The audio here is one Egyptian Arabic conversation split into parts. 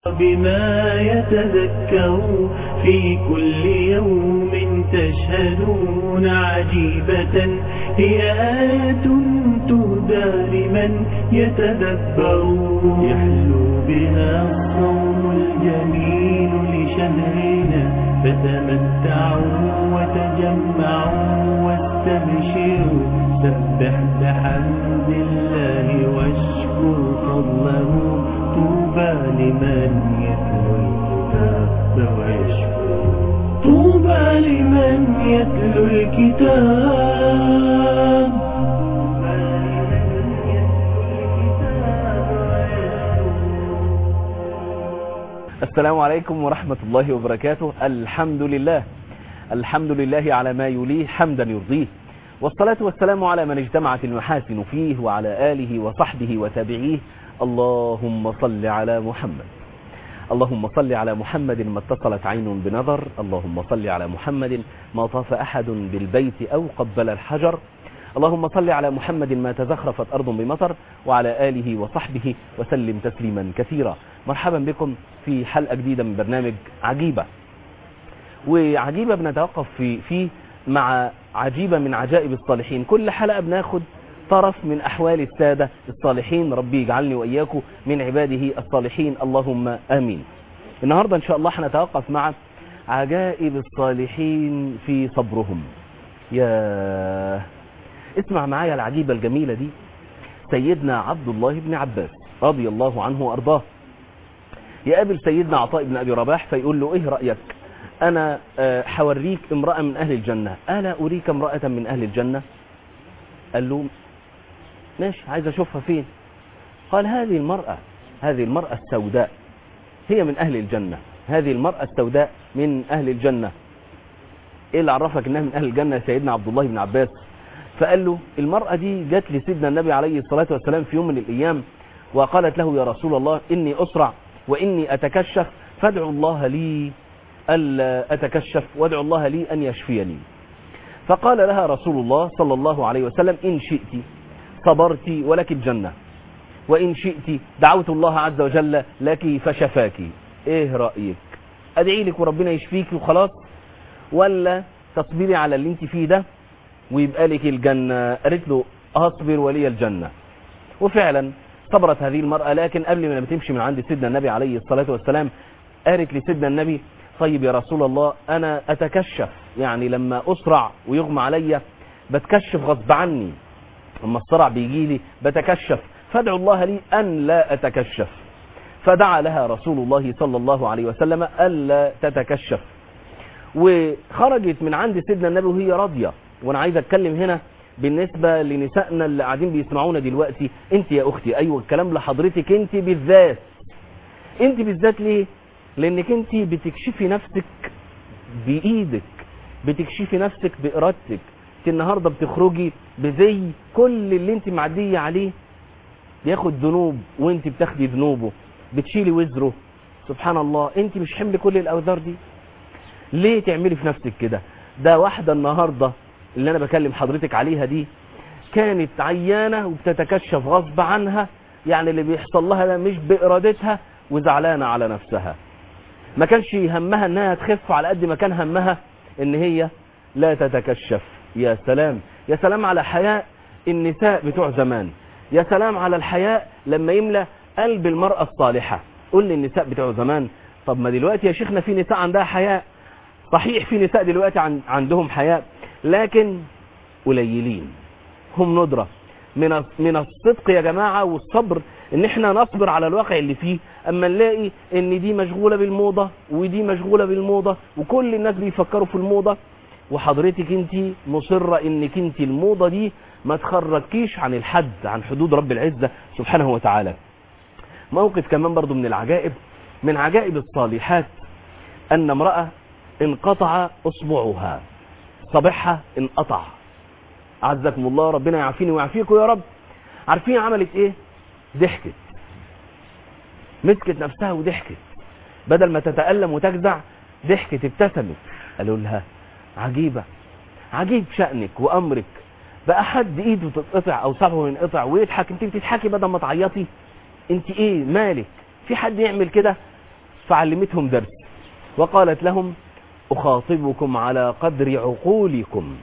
بما يتذكر في كل يوم تشهدون عجيبة هي آية تهدى لمن يتدبر يحلو بها الصوم الجميل لشهرنا فتمتعوا وتجمعوا واستبشروا سبح بحمد الله واشكر فضله طوبى لمن يتلو الكتاب ويشكر طوبى لمن يتلو الكتاب طوبى لمن يتلو الكتاب ويشكر السلام عليكم ورحمة الله وبركاته الحمد لله الحمد لله على ما يليه حمدا يرضيه والصلاة والسلام على من اجتمعت المحاسن فيه وعلى آله وصحبه وتابعيه اللهم صل على محمد اللهم صل على محمد ما اتصلت عين بنظر اللهم صل على محمد ما طاف أحد بالبيت أو قبل الحجر اللهم صل على محمد ما تزخرفت أرض بمطر وعلى آله وصحبه وسلم تسليما كثيرا مرحبا بكم في حلقة جديدة من برنامج عجيبة وعجيبة بنتوقف في فيه مع عجيبة من عجائب الصالحين كل حلقة بناخد طرف من أحوال السادة الصالحين ربي يجعلني وإياكم من عباده الصالحين اللهم آمين النهاردة إن شاء الله هنتوقف مع عجائب الصالحين في صبرهم يا اسمع معايا العجيبة الجميلة دي سيدنا عبد الله بن عباس رضي الله عنه وأرضاه يقابل سيدنا عطاء بن أبي رباح فيقول له إيه رأيك أنا حوريك امرأة من أهل الجنة ألا أريك امرأة من أهل الجنة قال له ماشي عايز أشوفها فين قال هذه المرأة هذه المرأة السوداء هي من أهل الجنة هذه المرأة السوداء من أهل الجنة إيه اللي عرفك إنها من أهل الجنة سيدنا عبد الله بن عباس فقال له المرأة دي جت لسيدنا النبي عليه الصلاة والسلام في يوم من الأيام وقالت له يا رسول الله إني أسرع وإني أتكشف فادعوا الله لي ألا أتكشف وادعوا الله لي أن يشفيني فقال لها رسول الله صلى الله عليه وسلم إن شئت صبرت ولك الجنة وإن شئت دعوت الله عز وجل لك فشفاك إيه رأيك أدعي لك وربنا يشفيك وخلاص ولا تصبري على اللي انت فيه ده ويبقى لك الجنة قالت له أصبر ولي الجنة وفعلا صبرت هذه المرأة لكن قبل ما تمشي من عند سيدنا النبي عليه الصلاة والسلام قالت لسيدنا النبي طيب يا رسول الله أنا أتكشف يعني لما أسرع ويغمى علي بتكشف غصب عني لما الصرع بيجي لي بتكشف فادعوا الله لي أن لا أتكشف فدعا لها رسول الله صلى الله عليه وسلم ألا تتكشف وخرجت من عند سيدنا النبي وهي راضية وأنا عايز أتكلم هنا بالنسبة لنسائنا اللي قاعدين بيسمعونا دلوقتي انت يا أختي أيوة الكلام لحضرتك انت بالذات انت بالذات ليه لانك انت بتكشفي نفسك بايدك بتكشفي نفسك بارادتك انت النهارده بتخرجي بزي كل اللي انت معديه عليه بياخد ذنوب وانت بتاخدي ذنوبه بتشيلي وزره سبحان الله انت مش حمل كل الاوزار دي ليه تعملي في نفسك كده ده واحده النهارده اللي انا بكلم حضرتك عليها دي كانت عيانه وبتتكشف غصب عنها يعني اللي بيحصل لها ده مش بارادتها وزعلانه على نفسها ما كانش همها انها تخف على قد ما كان همها ان هي لا تتكشف يا سلام يا سلام على حياء النساء بتوع زمان يا سلام على الحياء لما يملى قلب المرأة الصالحة قول لي النساء بتوع زمان طب ما دلوقتي يا شيخنا في نساء عندها حياء صحيح في نساء دلوقتي عن عندهم حياء لكن قليلين هم ندرة من من الصدق يا جماعة والصبر ان احنا نصبر على الواقع اللي فيه اما نلاقي ان دي مشغولة بالموضة ودي مشغولة بالموضة وكل الناس بيفكروا في الموضة وحضرتك انت مصرة انك انت الموضة دي ما تخرجكيش عن الحد عن حدود رب العزة سبحانه وتعالى موقف كمان برضو من العجائب من عجائب الصالحات ان امرأة انقطع اصبعها صبعها انقطع عزكم الله ربنا يعافيني ويعافيكم يا رب عارفين عملت ايه ضحكت مسكت نفسها وضحكت بدل ما تتألم وتجزع ضحكت ابتسمت قالوا لها عجيبة عجيب شأنك وأمرك بقى حد ايده تتقطع او صبعه ينقطع ويضحك انت بتضحكي بدل ما تعيطي انت ايه مالك في حد يعمل كده فعلمتهم درس وقالت لهم أخاطبكم على قدر عقولكم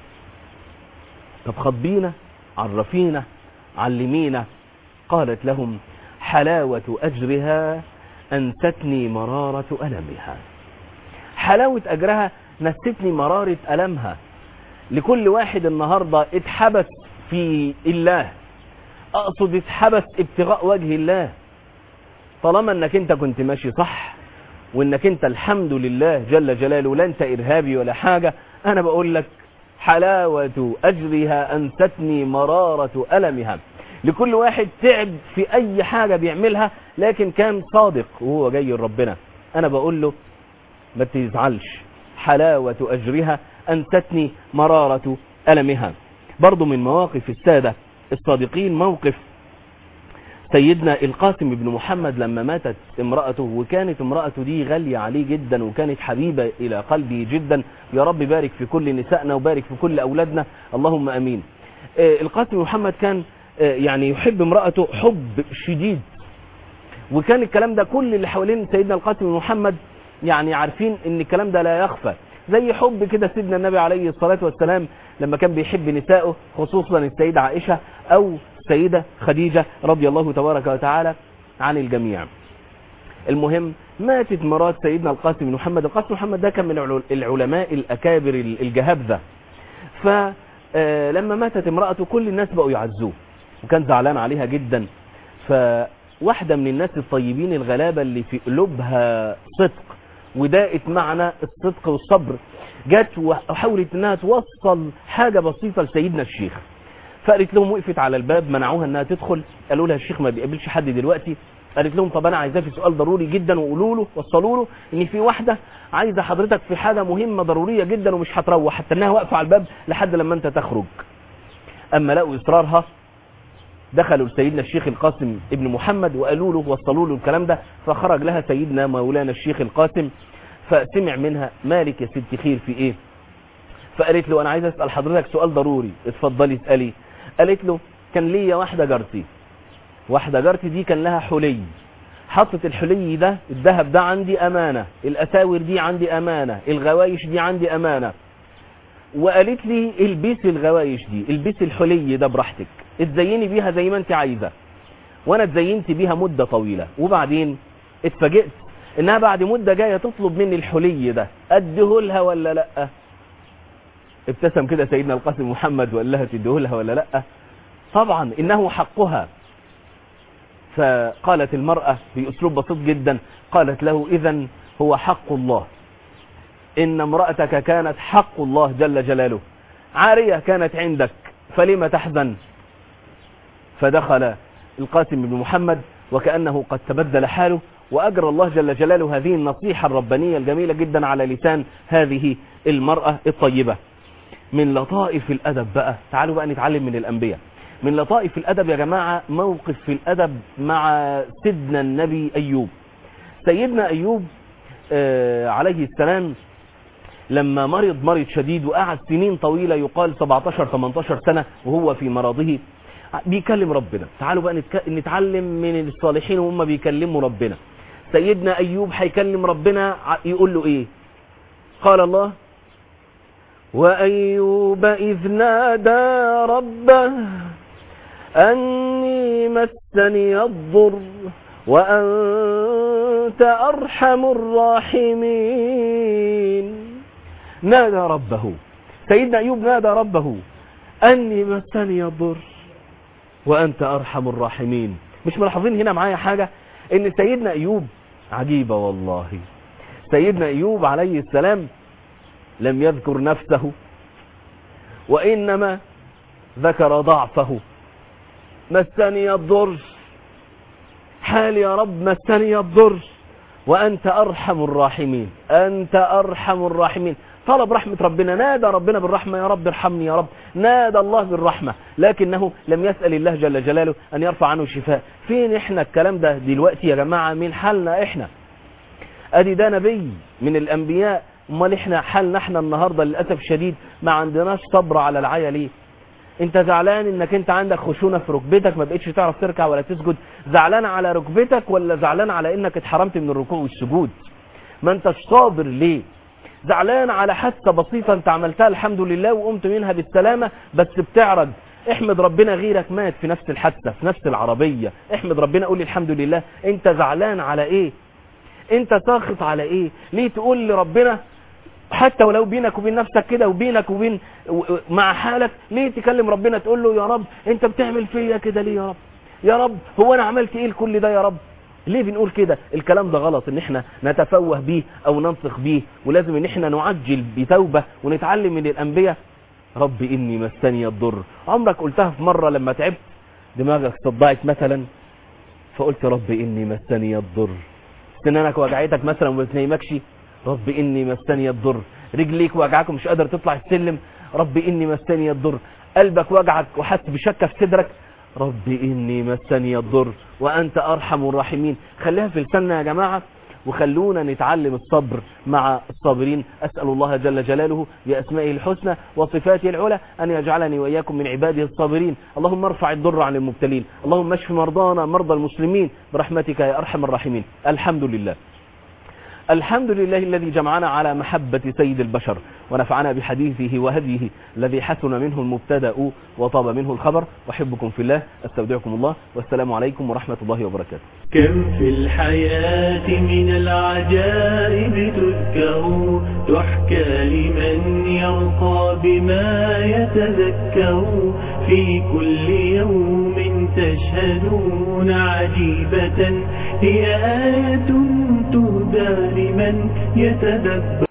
طب خطبينا عرفينا علمينا قالت لهم حلاوة أجرها أنستني مرارة ألمها حلاوة أجرها نستني مرارة ألمها لكل واحد النهاردة اتحبس في الله أقصد اتحبس ابتغاء وجه الله طالما انك انت كنت ماشي صح وانك انت الحمد لله جل جلاله لا انت ارهابي ولا حاجة انا بقول لك حلاوة اجرها انستني مرارة المها لكل واحد تعب في اي حاجة بيعملها لكن كان صادق وهو جاي لربنا انا بقول له ما تزعلش حلاوة اجرها انستني مرارة المها برضو من مواقف السادة الصادقين موقف سيدنا القاسم بن محمد لما ماتت امرأته وكانت امرأته دي غالية عليه جدا وكانت حبيبة إلى قلبه جدا يا رب بارك في كل نسائنا وبارك في كل أولادنا اللهم أمين آه، القاسم بن محمد كان آه، يعني يحب امرأته حب شديد وكان الكلام ده كل اللي حوالين سيدنا القاسم بن محمد يعني عارفين ان الكلام ده لا يخفى زي حب كده سيدنا النبي عليه الصلاة والسلام لما كان بيحب نسائه خصوصا السيدة عائشة او السيدة خديجة رضي الله تبارك وتعالى عن الجميع المهم ماتت مرات سيدنا القاسم بن محمد القاسم بن محمد ده كان من العل- العلماء الأكابر الجهابذة فلما ماتت امرأته كل الناس بقوا يعزوه وكان زعلان عليها جدا فواحدة من الناس الطيبين الغلابة اللي في قلوبها صدق وداءت معنى الصدق والصبر جت وحاولت انها توصل حاجة بسيطة لسيدنا الشيخ فقالت لهم وقفت على الباب منعوها انها تدخل قالوا لها الشيخ ما بيقابلش حد دلوقتي قالت لهم طب انا عايزاه في سؤال ضروري جدا وقولوا له وصلوا له ان في واحده عايزه حضرتك في حاجه مهمه ضروريه جدا ومش هتروح حتى انها واقفه على الباب لحد لما انت تخرج اما لقوا اصرارها دخلوا لسيدنا الشيخ القاسم ابن محمد وقالوا له وصلوا له الكلام ده فخرج لها سيدنا مولانا الشيخ القاسم فسمع منها مالك يا ست خير في ايه فقالت له انا عايز اسال حضرتك سؤال ضروري اتفضلي اسالي قالت له كان ليا واحده جارتي واحده جارتي دي كان لها حلي حطت الحلي ده الذهب ده عندي امانه الاساور دي عندي امانه الغوايش دي عندي امانه وقالت لي البسي الغوايش دي البسي الحلي ده براحتك اتزيني بيها زي ما انت عايزه وانا اتزينت بيها مده طويله وبعدين اتفاجئت انها بعد مده جايه تطلب مني الحلي ده اديه ولا لا ابتسم كده سيدنا القاسم محمد وقال لها تديه لها ولا لا طبعا انه حقها فقالت المرأة بأسلوب بسيط جدا قالت له إذا هو حق الله إن امرأتك كانت حق الله جل جلاله عارية كانت عندك فلما تحزن فدخل القاسم بن محمد وكأنه قد تبدل حاله وأجرى الله جل جلاله هذه النصيحة الربانية الجميلة جدا على لسان هذه المرأة الطيبة من لطائف الأدب بقى تعالوا بقى نتعلم من الأنبياء من لطائف الأدب يا جماعة موقف في الأدب مع سيدنا النبي أيوب سيدنا أيوب آه عليه السلام لما مرض مرض شديد وقعد سنين طويلة يقال 17-18 سنة وهو في مرضه بيكلم ربنا تعالوا بقى نتك... نتعلم من الصالحين وهم بيكلموا ربنا سيدنا أيوب هيكلم ربنا يقول له إيه قال الله وأيوب إذ نادى ربه أني مسني الضر وأنت أرحم الراحمين نادى ربه سيدنا أيوب نادى ربه أني مسني الضر وأنت أرحم الراحمين مش ملاحظين هنا معايا حاجة إن سيدنا أيوب عجيبة والله سيدنا أيوب عليه السلام لم يذكر نفسه وإنما ذكر ضعفه مسني الضر حال يا رب مسني الضر وأنت أرحم الراحمين أنت أرحم الراحمين طلب رحمة ربنا نادى ربنا بالرحمة يا رب ارحمني يا رب نادى الله بالرحمة لكنه لم يسأل الله جل جلاله أن يرفع عنه الشفاء فين احنا الكلام ده دلوقتي يا جماعة من حالنا احنا ادي ده نبي من الانبياء امال احنا حالنا احنا النهاردة للأسف الشديد ما عندناش صبر على العيا ليه انت زعلان انك انت عندك خشونة في ركبتك ما بقتش تعرف تركع ولا تسجد زعلان على ركبتك ولا زعلان على انك اتحرمت من الركوع والسجود ما انتش صابر ليه زعلان على حادثة بسيطة انت عملتها الحمد لله وقمت منها بالسلامة بس بتعرج احمد ربنا غيرك مات في نفس الحادثة في نفس العربية احمد ربنا قول لي الحمد لله انت زعلان على ايه انت ساخط على ايه ليه تقول لربنا حتى ولو بينك وبين نفسك كده وبينك وبين مع حالك ليه تكلم ربنا تقول له يا رب انت بتعمل فيا كده ليه يا رب يا رب هو انا عملت ايه لكل ده يا رب ليه بنقول كده الكلام ده غلط ان احنا نتفوه بيه او ننطق بيه ولازم ان احنا نعجل بتوبة ونتعلم من الانبياء رب اني مسني الضر عمرك قلتها في مرة لما تعبت دماغك صدعت مثلا فقلت رب اني مسني الضر سنانك وجعتك مثلا وما بتنيمكش رب اني مسني الضر رجليك وجعك ومش قادر تطلع السلم رب اني مسني الضر قلبك وجعك وحاسس بشكه في صدرك رب اني مسني الضر وانت ارحم الراحمين خليها في لساننا يا جماعه وخلونا نتعلم الصبر مع الصابرين أسأل الله جل جلاله بأسمائه الحسنى وصفاته العلى أن يجعلني وإياكم من عباده الصابرين اللهم ارفع الضر عن المبتلين اللهم اشف مرضانا مرضى المسلمين برحمتك يا أرحم الراحمين الحمد لله الحمد لله الذي جمعنا على محبة سيد البشر ونفعنا بحديثه وهديه الذي حسن منه المبتدأ وطاب منه الخبر وحبكم في الله استودعكم الله والسلام عليكم ورحمة الله وبركاته كم في الحياة من العجائب تذكر تحكى لمن يرقى بما يتذكر في كل يوم تشهدون عجيبة هي آية تهدى لمن يتدبر